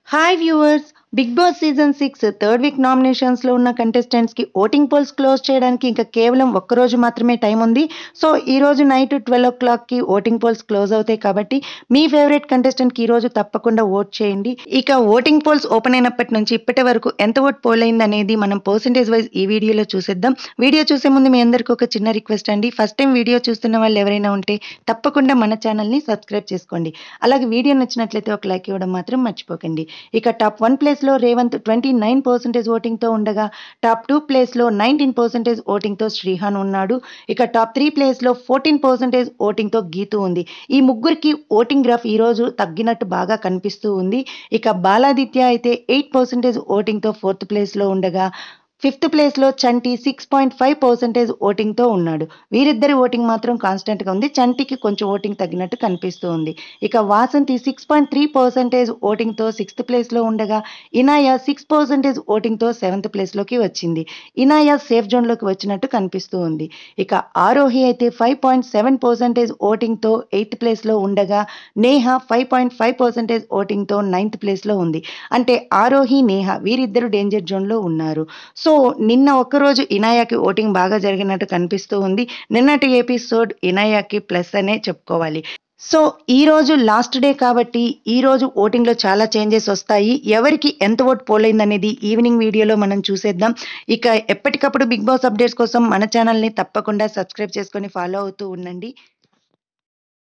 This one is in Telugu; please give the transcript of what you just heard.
hi viewers Bigg Boss season six third week నామినేషన్స్లో ఉన్న కంటెస్టెంట్స్కి ఓటింగ్ పోల్స్ క్లోజ్ చేయడానికి ఇంకా కేవలం ఒక్క రోజు మాత్రమే టైం ఉంది సో ఈ రోజు నైట్ ట్వెల్వ్ ఓ క్లాక్కి ఓటింగ్ పోల్స్ క్లోజ్ అవుతాయి కాబట్టి మీ ఫేవరెట్ కంటెస్టెంట్కి ఈ రోజు తప్పకుండా ఓట్ చేయండి ఇక ఓటింగ్ పోల్స్ ఓపెన్ అయినప్పటి నుంచి ఇప్పటి వరకు ఎంత ఓట్ పోల్ అయింది అనేది మనం పర్సంటేజ్ వైజ్ ఈ వీడియోలో చూసేద్దాం వీడియో చూసే ముందు మీ అందరికీ ఒక చిన్న రిక్వెస్ట్ అండి ఫస్ట్ టైం వీడియో చూస్తున్న వాళ్ళు ఎవరైనా ఉంటే తప్పకుండా మన ఛానల్ని సబ్స్క్రైబ్ చేసుకోండి అలాగే వీడియో నచ్చినట్లయితే ఒక లైక్ ఇవ్వడం మాత్రం మర్చిపోకండి ఇక టాప్ వన్ ప్లేస్లో రేవంత్ ట్వంటీ నైన్ పర్సెంటేజ్ ఓటింగ్తో ఉండగా టాప్ టూ ప్లేస్లో నైన్టీన్ పర్సెంటేజ్ ఓటింగ్తో శ్రీహాన్ ఉన్నాడు ఇక టాప్ త్రీ ప్లేస్లో ఫోర్టీన్ పర్సెంటేజ్ ఓటింగ్తో గీతు ఉంది ఈ ముగ్గురికి ఓటింగ్ గ్రాఫ్ ఈరోజు తగ్గినట్టు బాగా కనిపిస్తూ ఉంది ఇక బాలాదిత్య అయితే ఎయిట్ పర్సెంటేజ్ ఓటింగ్తో ఫోర్త్ ప్లేస్లో ఉండగా ఫిఫ్త్ ప్లేస్లో Chanti six point five percentage ఓటింగ్తో ఉన్నాడు వీరిద్దరి ఓటింగ్ మాత్రం కాన్స్టెంట్గా ఉంది చంటికి కొంచెం ఓటింగ్ తగ్గినట్టు కనిపిస్తూ ఉంది ఇక Vasanthi six point three percentage ఓటింగ్తో సిక్స్త్ ప్లేస్లో ఉండగా ఇనాయ సిక్స్ పర్సెంటేజ్ ఓటింగ్తో సెవెంత్ ప్లేస్లోకి వచ్చింది ఇనాయ సేఫ్ జోన్లోకి వచ్చినట్టు కనిపిస్తూ ఉంది ఇక ఆరోహి అయితే ఫైవ్ పాయింట్ సెవెన్ పర్సెంటేజ్ ఓటింగ్తో ఎయిత్ ప్లేస్లో ఉండగా Neha five point five percentage ఓటింగ్తో నైన్త్ ప్లేస్లో ఉంది అంటే ఆరోహి నేహ వీరిద్దరు డేంజర్ జోన్లో ఉన్నారు సో నిన్న ఒక్కరోజు ఇనాయాకి ఓటింగ్ బాగా జరిగినట్టు కనిపిస్తూ ఉంది నిన్నటి ఎపిసోడ్ ఇనాయాకి ప్లస్ అనే చెప్పుకోవాలి సో ఈ రోజు లాస్ట్ డే కాబట్టి ఈ రోజు ఓటింగ్లో చాలా చేంజెస్ వస్తాయి ఎవరికి ఎంత ఓట్ పోలైంది అనేది ఈవినింగ్ వీడియోలో మనం చూసేద్దాం ఇక ఎప్పటికప్పుడు బిగ్ బాస్ అప్డేట్స్ కోసం మన ఛానల్ని తప్పకుండా సబ్స్క్రైబ్ చేసుకొని ఫాలో అవుతూ ఉండండి